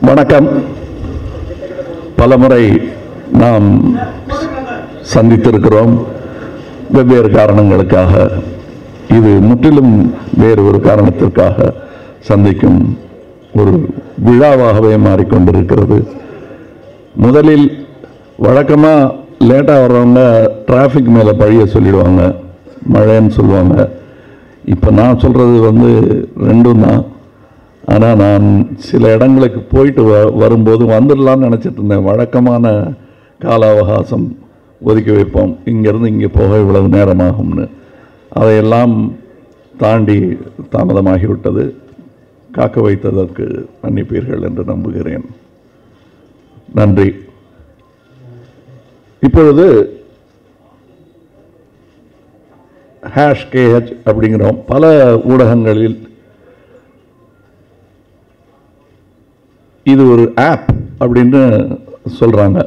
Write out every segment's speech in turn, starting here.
வணக்கம் பலமுறை நாம் சந்தித்திருக்கிறோம் வெவ்வேறு காரணங்களுக்காக இது முற்றிலும் வேறு ஒரு காரணத்திற்காக சந்திக்கும் ஒரு விழாவாகவே மாறிக்கொண்டிருக்கிறது முதலில் வழக்கமாக லேட்டாக வர்றவங்க டிராஃபிக் மேலே பழிய சொல்லிடுவாங்க மழைன்னு சொல்லுவாங்க இப்போ நான் சொல்கிறது வந்து ரெண்டும் தான் ஆனால் நான் சில இடங்களுக்கு போயிட்டு வ வரும்போது வந்துடலாம்னு நினச்சிட்டு இருந்தேன் வழக்கமான கால அவகாசம் ஒதுக்கி வைப்போம் இங்கேருந்து இங்கே போக இவ்வளவு நேரமாகும்னு அதையெல்லாம் தாண்டி தாமதமாகிவிட்டது காக்க வைத்ததற்கு மன்னிப்பீர்கள் என்று நம்புகிறேன் நன்றி இப்பொழுது ஹேஷ் கேஹெச் அப்படிங்கிறோம் பல ஊடகங்களில் இது ஒரு ஆப் அப்படின்னு சொல்றாங்க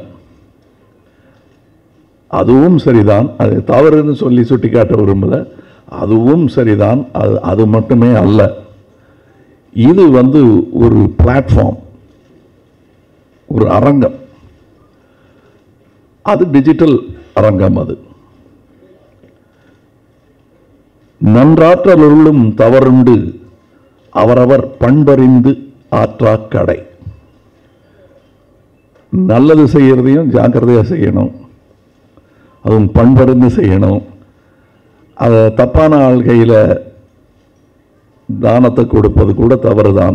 அதுவும் சரிதான் அது தவறுன்னு சொல்லி சுட்டிக்காட்ட விரும்பல அதுவும் சரிதான் அது அது மட்டுமே அல்ல இது வந்து ஒரு பிளாட்ஃபார்ம் ஒரு அரங்கம் அது டிஜிட்டல் அரங்கம் அது நன்றாற்றலுள்ளும் தவறுண்டு அவரவர் பண்பறிந்து ஆற்றாக் கடை நல்லது செய்யறதையும் ஜாக்கிரதையாக செய்யணும் அதுவும் பண்பறிந்து செய்யணும் அதை தப்பான ஆள் கையில் தானத்தை கொடுப்பது கூட தவறுதான்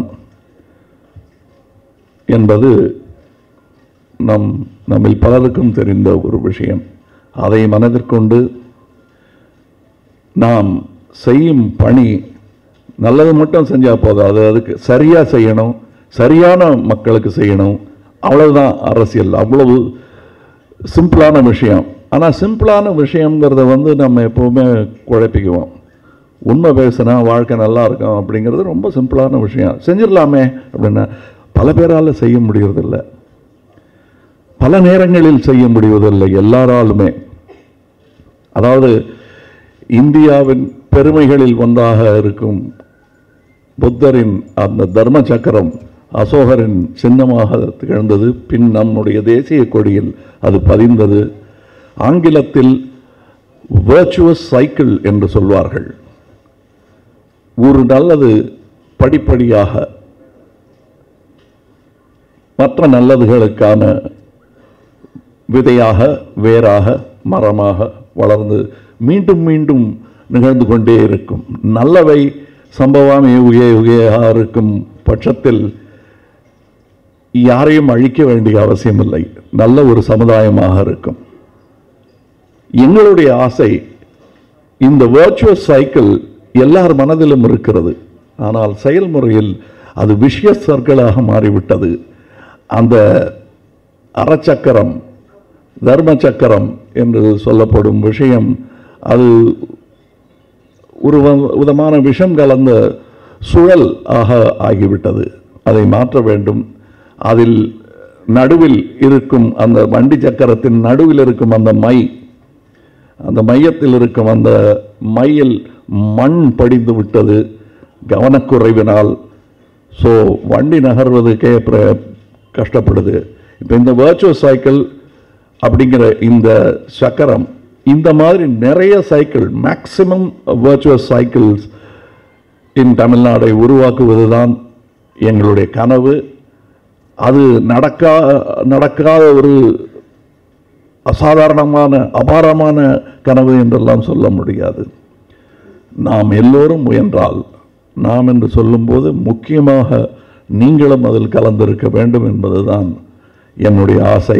என்பது நம் நம்மில் பலருக்கும் தெரிந்த ஒரு விஷயம் அதை மனதிற்கொண்டு நாம் செய்யும் பணி நல்லது மட்டும் செஞ்சால் போதும் அது அதுக்கு சரியாக செய்யணும் சரியான மக்களுக்கு செய்யணும் அவ்வளவுதான் அரசியல் அவ்வளவு சிம்பிளான விஷயம் ஆனால் சிம்பிளான விஷயங்கிறத வந்து நம்ம எப்போவுமே குழப்பிக்குவோம் உண்மை பேசினா வாழ்க்கை நல்லா இருக்கும் அப்படிங்கிறது ரொம்ப சிம்பிளான விஷயம் செஞ்சிடலாமே அப்படின்னா பல பேரால் செய்ய முடியறதில்லை பல நேரங்களில் செய்ய முடிவதில்லை எல்லாராலுமே அதாவது இந்தியாவின் பெருமைகளில் ஒன்றாக இருக்கும் புத்தரின் அந்த தர்ம சக்கரம் அசோகரின் சின்னமாக திகழ்ந்தது பின் நம்முடைய தேசிய கொடியில் அது பதிந்தது ஆங்கிலத்தில் வேர்ச்சுவஸ் சைக்கிள் என்று சொல்வார்கள் ஒரு நல்லது படிப்படியாக மற்ற நல்லதுகளுக்கான விதையாக வேராக மரமாக வளர்ந்து மீண்டும் மீண்டும் நிகழ்ந்து கொண்டே இருக்கும் நல்லவை சம்பவம் யுகே யுகேயாக இருக்கும் பட்சத்தில் யாரையும் அழிக்க வேண்டிய அவசியமில்லை நல்ல ஒரு சமுதாயமாக இருக்கும் எங்களுடைய ஆசை இந்த வேர்ச்சுவஸ் சைக்கிள் எல்லார் மனதிலும் இருக்கிறது ஆனால் செயல்முறையில் அது விஷய சர்க்கிளாக மாறிவிட்டது அந்த அறச்சக்கரம் தர்ம சக்கரம் என்று சொல்லப்படும் விஷயம் அது ஒரு வ- விதமான விஷம் கலந்த சுழல் ஆக ஆகிவிட்டது அதை மாற்ற வேண்டும் அதில் நடுவில் இருக்கும் அந்த வண்டி சக்கரத்தின் நடுவில் இருக்கும் அந்த மை அந்த மையத்தில் இருக்கும் அந்த மையில் மண் படிந்து விட்டது கவனக்குறைவினால் ஸோ வண்டி நகர்வதுக்கே பிர- கஷ்டப்படுது இப்போ இந்த வேர்ச்சுவல் சைக்கிள் அப்படிங்கிற இந்த சக்கரம் இந்த மாதிரி நிறைய cycle maximum virtual cycles in தமிழ்நாடை உருவாக்குவதுதான் எங்களுடைய கனவு அது நடக்கா நடக்காத ஒரு அசாதாரணமான அபாரமான கனவு என்றெல்லாம் சொல்ல முடியாது நாம் எல்லோரும் முயன்றால் நாம் என்று சொல்லும்போது முக்கியமாக நீங்களும் அதில் கலந்திருக்க வேண்டும் என்பதுதான் என்னுடைய ஆசை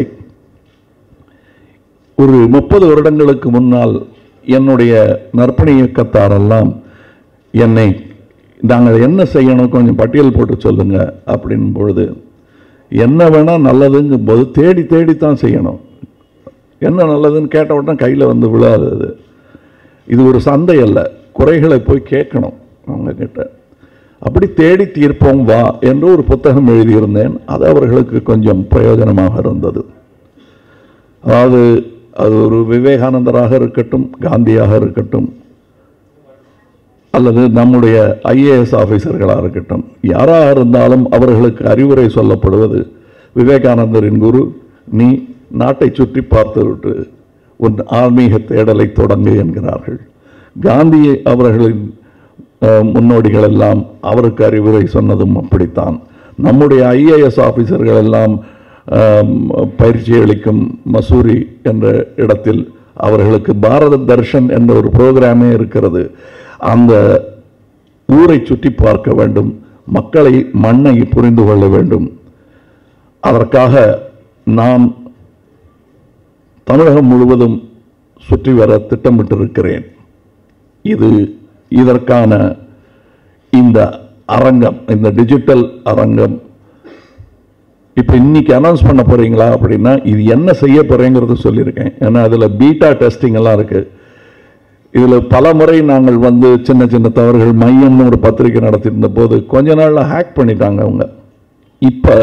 ஒரு முப்பது வருடங்களுக்கு முன்னால் என்னுடைய நற்பணி இயக்கத்தாரெல்லாம் என்னை நாங்கள் என்ன செய்யணும் கொஞ்சம் பட்டியல் போட்டு சொல்லுங்க அப்படின் பொழுது என்ன வேணால் நல்லதுங்கும் போது தேடி தேடி தான் செய்யணும் என்ன நல்லதுன்னு கேட்ட உடனே கையில் வந்து விழாது அது இது ஒரு சந்தை அல்ல குறைகளை போய் கேட்கணும் அவங்க கிட்ட அப்படி தேடி தீர்ப்போம் வா என்று ஒரு புத்தகம் எழுதியிருந்தேன் அது அவர்களுக்கு கொஞ்சம் பிரயோஜனமாக இருந்தது அதாவது அது ஒரு விவேகானந்தராக இருக்கட்டும் காந்தியாக இருக்கட்டும் அல்லது நம்முடைய ஐஏஎஸ் ஆஃபீஸர்களாக இருக்கட்டும் யாராக இருந்தாலும் அவர்களுக்கு அறிவுரை சொல்லப்படுவது விவேகானந்தரின் குரு நீ நாட்டை சுற்றி பார்த்துவிட்டு உன் ஆன்மீக தேடலை தொடங்கு என்கிறார்கள் காந்தி அவர்களின் அஹ், முன்னோடிகள் எல்லாம் அவருக்கு அறிவுரை சொன்னதும் அப்படித்தான் நம்முடைய ஐஏஎஸ் ஆஃபீஸர்கள் எல்லாம் ஆம், பயிற்சி அளிக்கும் மசூரி என்ற இடத்தில் அவர்களுக்கு பாரத தர்ஷன் என்ற ஒரு புரோகிராமே இருக்கிறது அந்த ஊரை சுற்றி பார்க்க வேண்டும் மக்களை மண்ணை புரிந்து கொள்ள வேண்டும் அதற்காக நான் தமிழகம் முழுவதும் சுற்றி வர திட்டமிட்டிருக்கிறேன் இது இதற்கான இந்த அரங்கம் இந்த டிஜிட்டல் அரங்கம் இப்போ இன்னைக்கு அனௌன்ஸ் பண்ண போறீங்களா அப்படின்னா இது என்ன செய்ய போறேங்கிறது சொல்லியிருக்கேன் ஏன்னா அதில் பீட்டா டெஸ்டிங் எல்லாம் இருக்கு இதில் பல முறை நாங்கள் வந்து சின்ன சின்ன தவறுகள் மையம்னு ஒரு பத்திரிக்கை நடத்தியிருந்த போது கொஞ்ச நாள்ல ஹேக் பண்ணிட்டாங்க அவங்க இப்போ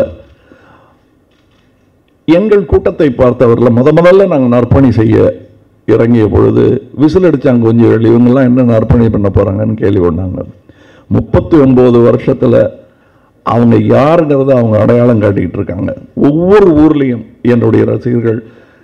எங்கள் கூட்டத்தை பார்த்தவரில் முத முதல்ல நாங்கள் நற்பணி செய்ய இறங்கிய பொழுது விசில் அடிச்சாங்க கொஞ்சம் இவங்கெல்லாம் என்ன நற்பணி பண்ண போறாங்கன்னு கேள்வி கொண்டாங்க முப்பத்தி ஒன்பது வருஷத்துல அவங்க யாருங்கிறத அவங்க அடையாளம் காட்டிக்கிட்டு இருக்காங்க ஒவ்வொரு ஊர்லேயும் என்னுடைய ரசிகர்கள்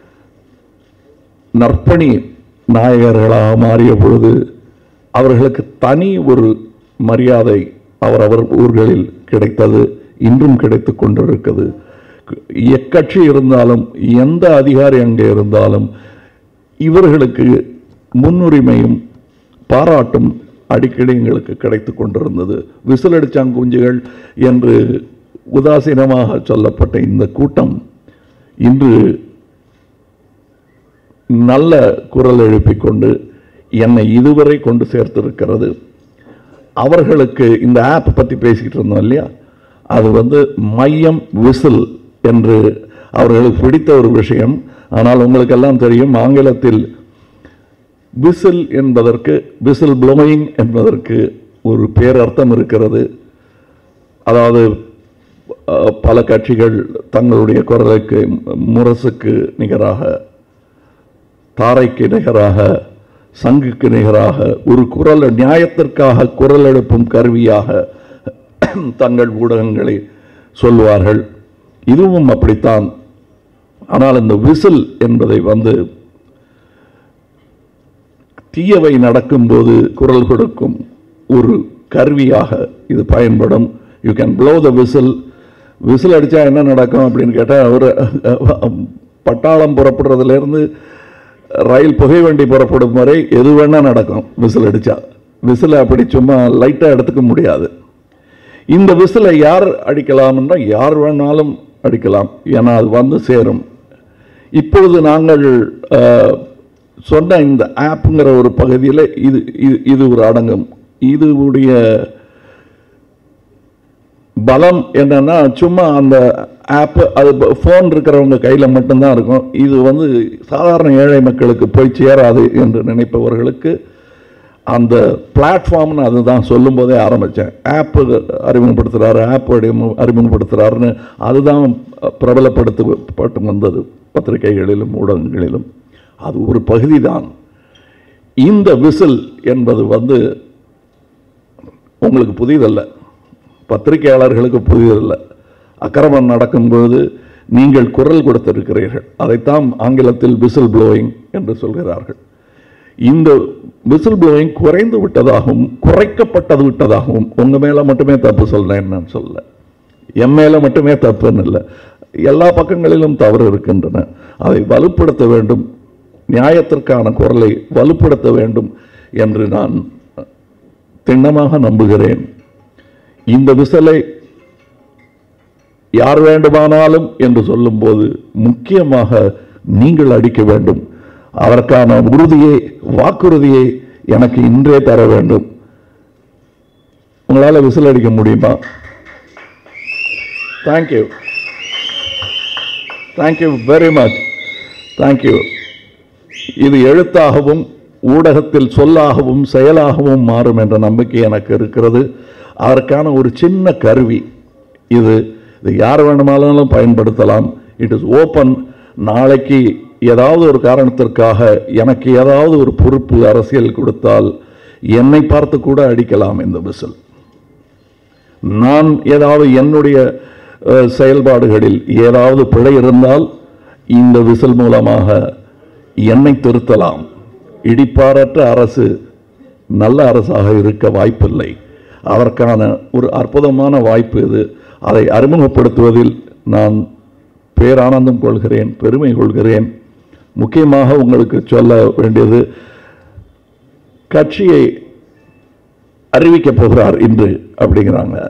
நற்பணி நாயகர்களாக மாறிய பொழுது அவர்களுக்கு தனி ஒரு மரியாதை அவரவர் ஊர்களில் கிடைத்தது இன்றும் கிடைத்து கொண்டிருக்கிறது எக்கட்சி இருந்தாலும் எந்த அதிகாரி அங்கே இருந்தாலும் இவர்களுக்கு முன்னுரிமையும் பாராட்டும் அடிக்கடி எங்களுக்கு கிடைத்து கொண்டிருந்தது விசிலடிச்சாங்குஞ்சுகள் என்று உதாசீனமாக சொல்லப்பட்ட இந்த கூட்டம் இன்று நல்ல குரல் எழுப்பிக் கொண்டு என்னை இதுவரை கொண்டு சேர்த்திருக்கிறது அவர்களுக்கு இந்த ஆப் பற்றி பேசிக்கிட்டு இருந்தோம் இல்லையா அது வந்து மையம் விசில் என்று அவர்களுக்கு பிடித்த ஒரு விஷயம் ஆனால் உங்களுக்கெல்லாம் தெரியும் ஆங்கிலத்தில் விசில் என்பதற்கு விசில் ப்ளோயிங் என்பதற்கு ஒரு பேரர்த்தம் இருக்கிறது அதாவது அஹ், பல கட்சிகள் தங்களுடைய குரலுக்கு முரசுக்கு நிகராக தாரைக்கு நிகராக சங்குக்கு நிகராக ஒரு குரல் நியாயத்திற்காக குரல் எழுப்பும் கருவியாக தங்கள் ஊடகங்களை சொல்வார்கள் இதுவும் அப்படித்தான் ஆனால் இந்த விசில் என்பதை வந்து தீயவை நடக்கும்போது குரல் கொடுக்கும் ஒரு கருவியாக இது பயன்படும் you can blow the whistle whistle அடித்தா என்ன நடக்கும் அப்படின்னு கேட்டால் ஒரு பட்டாளம் புறப்படுறதுலேருந்து ரயில் புகைவண்டி புறப்படும் வரை எது வேணால் நடக்கும் விசில் அடித்தா விசிலை அப்படி சும்மா லைட்டாக எடுத்துக்க முடியாது இந்த விசிலை யார் அடிக்கலாம்னா யார் வேணாலும் அடிக்கலாம் ஏன்னா அது வந்து சேரும் இப்பொழுது நாங்கள் அஹ், சொன்ன இந்த ஆப்புங்கிற ஒரு பகுதியில் இது இது- இது ஒரு அடங்கும் இதுவுடைய பலம் என்னன்னா சும்மா அந்த ஆப் அது ஃபோன் இருக்கிறவங்க கையில் மட்டும்தான் இருக்கும் இது வந்து சாதாரண ஏழை மக்களுக்கு போய் சேராது என்று நினைப்பவர்களுக்கு அந்த பிளாட்ஃபார்ம்னு அதுதான் சொல்லும்போதே ஆரம்பித்தேன் ஆப் அறிமுகப்படுத்துகிறாரு ஆப் அறிமுகப்படுத்துகிறாருன்னு அதுதான் பிரபலப்படுத்தப்பட்டு வந்தது பத்திரிகைகளிலும் ஊடகங்களிலும் அது ஒரு பகுதி தான் இந்த விசில் என்பது வந்து உங்களுக்கு புதியதல்ல பத்திரிகையாளர்களுக்கு புதியதல்ல அக்கிரமம் நடக்கும்போது நீங்கள் குரல் கொடுத்திருக்கிறீர்கள் அதைத்தான் ஆங்கிலத்தில் விசில் ப்ளோயிங் என்று சொல்கிறார்கள் இந்த விசில் ப்ளோயிங் குறைந்து விட்டதாகவும் குறைக்கப்பட்டது விட்டதாகவும் உங்க மேல மட்டுமே தப்பு சொல்றேன் நான் சொல்ல என் மேல மட்டுமே தப்புன்னு இல்லை எல்லா பக்கங்களிலும் தவறு இருக்கின்றன அதை வலுப்படுத்த வேண்டும் நியாயத்திற்கான குரலை வலுப்படுத்த வேண்டும் என்று நான் திண்ணமாக நம்புகிறேன் இந்த விசலை யார் வேண்டுமானாலும் என்று சொல்லும்போது முக்கியமாக நீங்கள் அடிக்க வேண்டும் அதற்கான உறுதியை வாக்குறுதியை எனக்கு இன்றே தர வேண்டும் உங்களால் விசில் அடிக்க முடியுமா thank you thank you very much thank you இது எழுத்தாகவும் ஊடகத்தில் சொல்லாகவும் செயலாகவும் மாறும் என்ற நம்பிக்கை எனக்கு இருக்கிறது அதற்கான ஒரு சின்ன கருவி இது இது யார் வேணுமானாலும் பயன்படுத்தலாம் இட் இஸ் ஓப்பன் நாளைக்கு ஏதாவது ஒரு காரணத்திற்காக எனக்கு ஏதாவது ஒரு பொறுப்பு அரசியல் கொடுத்தால் என்னை பார்த்து கூட அடிக்கலாம் இந்த விசில் நான் ஏதாவது என்னுடைய அஹ், செயல்பாடுகளில் ஏதாவது பிழை இருந்தால் இந்த விசில் மூலமாக என்னை திருத்தலாம் இடிப்பாரற்ற அரசு நல்ல அரசாக இருக்க வாய்ப்பில்லை அதற்கான ஒரு அற்புதமான வாய்ப்பு இது அதை அறிமுகப்படுத்துவதில் நான் பேரானந்தம் கொள்கிறேன் பெருமை கொள்கிறேன் முக்கியமாக உங்களுக்கு சொல்ல வேண்டியது கட்சியை அறிவிக்கப் போகிறார் இன்று அப்படிங்கிறாங்க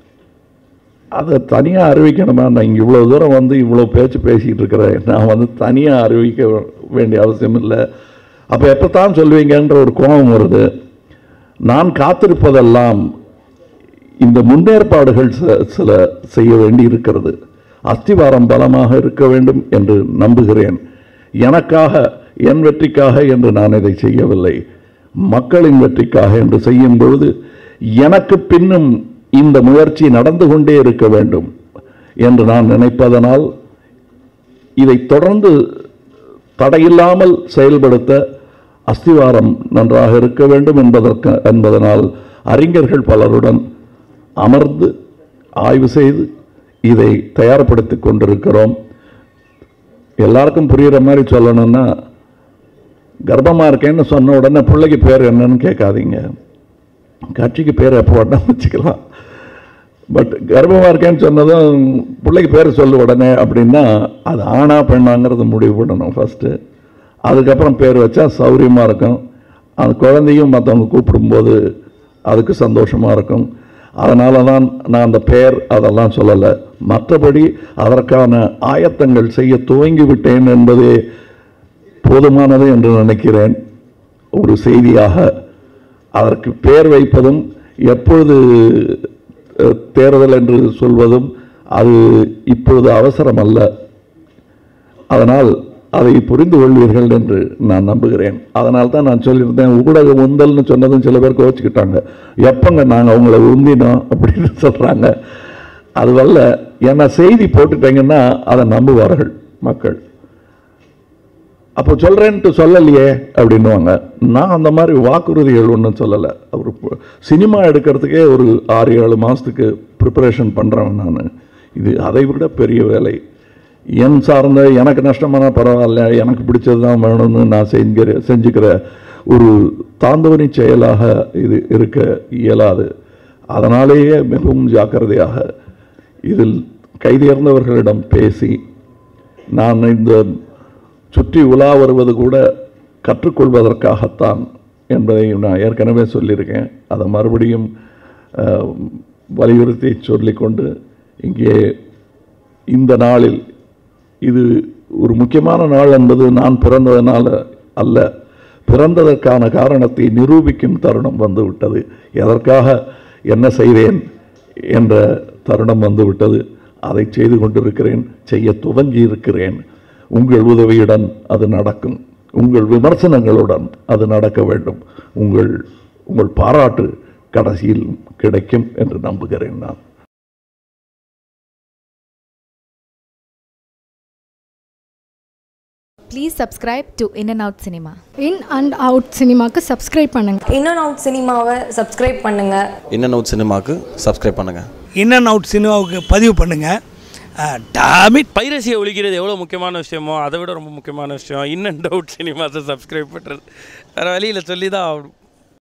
அதை தனியாக அறிவிக்கணுமா நான் இங்கே இவ்வளோ தூரம் வந்து இவ்வளோ பேச்சு பேசிக்கிட்டு இருக்கிறேன் நான் வந்து தனியாக அறிவிக்க வேண்டிய அவசியம் இல்லை அப்போ எப்போ தான் சொல்லுவீங்கன்ற ஒரு கோபம் வருது நான் காத்திருப்பதெல்லாம் இந்த முன்னேற்பாடுகள் சில சில செய்ய வேண்டி இருக்கிறது அஸ்திவாரம் பலமாக இருக்க வேண்டும் என்று நம்புகிறேன் எனக்காக என் வெற்றிக்காக என்று நான் இதை செய்யவில்லை மக்களின் வெற்றிக்காக என்று செய்யும் பொழுது எனக்கு பின்னும் இந்த முயற்சி நடந்து கொண்டே இருக்க வேண்டும் என்று நான் நினைப்பதனால் இதை தொடர்ந்து தடையில்லாமல் செயல்படுத்த அஸ்திவாரம் நன்றாக இருக்க வேண்டும் என்பதற்கு என்பதனால் அறிஞர்கள் பலருடன் அமர்ந்து ஆய்வு செய்து இதை தயார்படுத்திக் கொண்டிருக்கிறோம் எல்லாருக்கும் புரிகிற மாதிரி சொல்லணும்னா கர்ப்பமாக இருக்கேன்னு சொன்ன உடனே பிள்ளைக்கு பேர் என்னன்னு கேட்காதீங்க கட்சிக்கு பேர் எப்போ வேணா வச்சுக்கலாம் பட் கர்ப்பமாக இருக்கேன்னு சொன்னதும் பிள்ளைக்கு பேர் சொல்லு உடனே அப்படின்னா அது ஆணா பெண்ணாங்கிறது முடிவு பண்ணணும் ஃபஸ்ட்டு அதுக்கப்புறம் பேர் வச்சா சௌரியமாக இருக்கும் அந்த குழந்தையும் மற்றவங்க கூப்பிடும்போது அதுக்கு சந்தோஷமாக இருக்கும் அதனால தான் நான் அந்த பெயர் அதெல்லாம் சொல்லலை மற்றபடி அதற்கான ஆயத்தங்கள் செய்ய துவங்கி விட்டேன் என்பதே போதுமானது என்று நினைக்கிறேன் ஒரு செய்தியாக அதற்கு பெயர் வைப்பதும் எப்பொழுது அஹ், தேர்தல் என்று சொல்வதும் அது இப்பொழுது அவசரம் அல்ல அதனால் அதை புரிந்து கொள்வீர்கள் என்று நான் நம்புகிறேன் அதனால் தான் நான் சொல்லியிருந்தேன் ஊடக உந்தல்னு சொன்னதும் சில பேர் கோச்சிக்கிட்டாங்க எப்பங்க நாங்கள் அவங்கள உந்தினோம் அப்படின்னு சொல்கிறாங்க அதுவல்ல என்ன செய்தி போட்டுட்டீங்கன்னா அதை நம்புவார்கள் மக்கள் அப்போ சொல்கிறேன்ட்டு சொல்லலையே அப்படின்னுவாங்க நான் அந்த மாதிரி வாக்குறுதிகள் ஒன்றும் சொல்லலை ஒரு பு- சினிமா எடுக்கிறதுக்கே ஒரு ஆறு ஏழு மாதத்துக்கு ப்ரிப்பரேஷன் பண்ணுறேன் நான் இது அதை விட பெரிய வேலை என் சார்ந்த எனக்கு நஷ்டமான பரவாயில்ல எனக்கு பிடிச்சது தான் வேணும்னு நான் செஞ்சிற செஞ்சுக்கிற ஒரு தாந்தவனி செயலாக இது இருக்க இயலாது அதனாலேயே மிகவும் ஜாக்கிரதையாக இதில் கைதேர்ந்தவர்களிடம் பேசி நான் இந்த சுற்றி உலா வருவது கூட கற்றுக்கொள்வதற்காகத்தான் என்பதை நான் ஏற்கனவே சொல்லியிருக்கேன் அதை மறுபடியும் அஹ், வலியுறுத்தி சொல்லிக்கொண்டு இங்கே இந்த நாளில் இது ஒரு முக்கியமான நாள் என்பது நான் பிறந்ததனால அல்ல பிறந்ததற்கான காரணத்தை நிரூபிக்கும் தருணம் வந்துவிட்டது எதற்காக என்ன செய்தேன் என்ற தருணம் வந்துவிட்டது அதை செய்து கொண்டிருக்கிறேன் செய்ய துவங்கி இருக்கிறேன் உங்கள் உதவியுடன் அது நடக்கும் உங்கள் விமர்சனங்களுடன் அது நடக்க வேண்டும் உங்கள் உங்கள் பாராட்டு கடைசியில் கிடைக்கும் என்று நம்புகிறேன் நான் Please subscribe to In and Out Cinema. In and out சினிமாக்கு சப்ஸ்கிரைப் பண்ணுங்கள் இன் அண்ட் அவுட் சினிமாவை சப்ஸ்கிரைப் பண்ணுங்கள் இன் அண்ட் அவுட் சினிமாவுக்கு சப்ஸ்கிரைப் பண்ணுங்கள் இன் அண்ட் அவுட் சினிமாவுக்கு பதிவு பண்ணுங்கள் டாமிட் பைரசியை ஒழிக்கிறது எவ்வளோ முக்கியமான விஷயமோ அதை விட ரொம்ப முக்கியமான விஷயம் இன் அண்ட் அவுட் சினிமாஸை சப்ஸ்கிரைப் பண்ணுறது வேறு வழியில் சொல்லி தான் ஆகணும்